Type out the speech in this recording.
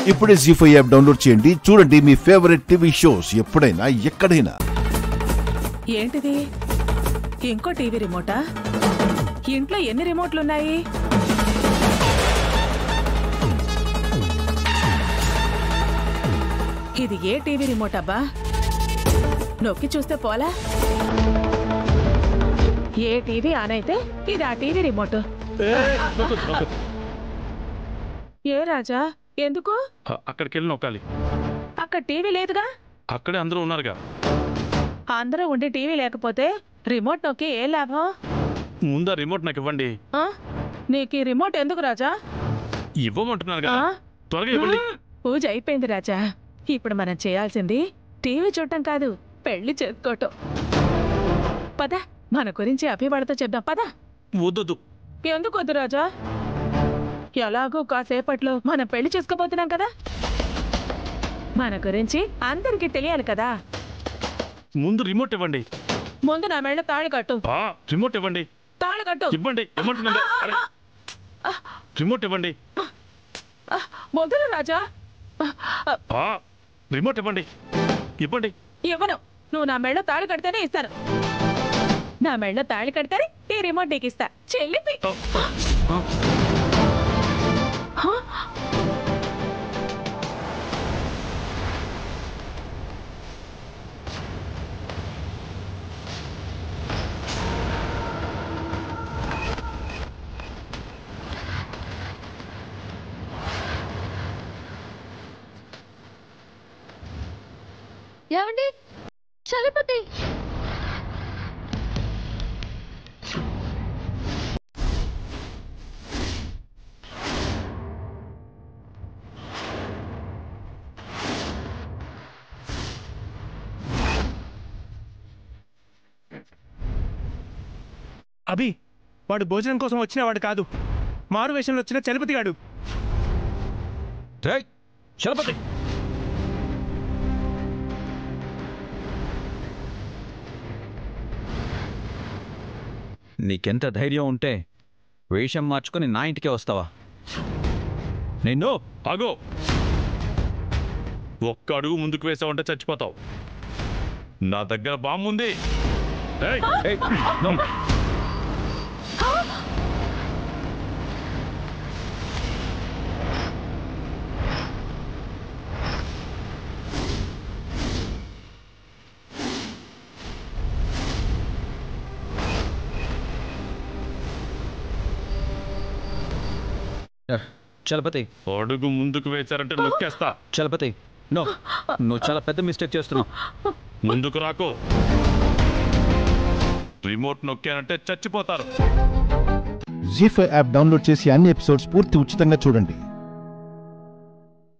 ఇప్పుడే G five app download చేయండి చూడండి మీ ఫేవరెట్ టీవీ షోస్ ఎప్పుడైనా ఎక్కడైనా ఏంటిది ఇంకో టీవీ రిమోటా ఇంట్లో ఎన్ని రిమోట్లున్నాయి ఇది ఏ టీవీ రిమోట్ అబ్బా నొక్కి చూస్తే పోలా ఏ టీవీ ఆన్ అయితే ఇది ఆ టీవీ రిమోట్ ఏ రాజా ఎందుకు అ- అక్కడికి వెళ్ళి నొక్కాలి అక్కడ టీవీ లేదుగా అక్కడే అందరూ ఉన్నారుగా అందరూ ఉండి టీవీ లేకపోతే రిమోట్ నొక్కి ఏ లాభం ముందు ఆ రిమోట్ నాకు ఇవ్వండి ఆ? నీకు ఈ రిమోట్ ఎందుకు రాజా ఇవ్వమంటున్నారుగా ఆ? త్వరగా ఇవ్వండి పూజ అయిపోయింది రాజా ఇప్పుడు మనం చేయాల్సింది టీవీ చూడటం కాదు పెళ్లి చేసుకోవటం పద మన గురించి అభివాడతో చెప్దాం పద వద్దొద్దు ఎందుకు వద్దు రాజా ఎలాగో కాసేపట్లో మనం పెళ్లి చేసుకోబోతున్నాం కదా మన గురించి అందరికీ తెలియాలి కదా ముందు రిమోట్ ఇవ్వండి ముందు నా మెళ్ళ తాళి కట్టు ఆ రిమోట్ ఇవ్వండి తాళి కట్టు ఇవ్వండి ఇవ్వమంటున్నాను అరే రిమోట్ ఇవ్వండి మొదలు రాజా ఆ రిమోట్ ఇవ్వండి ఇవ్వండి ఇవ్వను నువ్వు నా మెళ్ళ తాళి కడితేనే ఇస్తాను నా మెళ్ళ తాళి కడితేనే ఈ రిమోట్ నీకు ఇస్తా చెల్లిపి ఆ, ఆ, ఏమండి చలపతి అభి వాడు భోజనం కోసం వచ్చిన వాడు కాదు మారు వేషంలో వచ్చిన చలపతి గాడు చలపతి నీకెంత ధైర్యం ఉంటే వేషం మార్చుకొని నా ఇంటికే వస్తావా నిన్ను ఆగో ఒక్క అడుగు ముందుకు వేసావంటే చచ్చిపోతావు నా దగ్గర బాంబు ఉంది ఏయ్, ఏయ్, నో. చలపతి అడుగు ముందుకు వేశారంటే నొక్కేస్తా చలపతి నో నువ్వు చాలా పెద్ద మిస్టేక్ చేస్తున్నావు ముందుకు రాకు రిమోట్ నొక్కానంటే చచ్చిపోతారు జీ ఫైవ్ యాప్ డౌన్లోడ్ చేసి అన్ని ఎపిసోడ్స్ పూర్తి ఉచితంగా చూడండి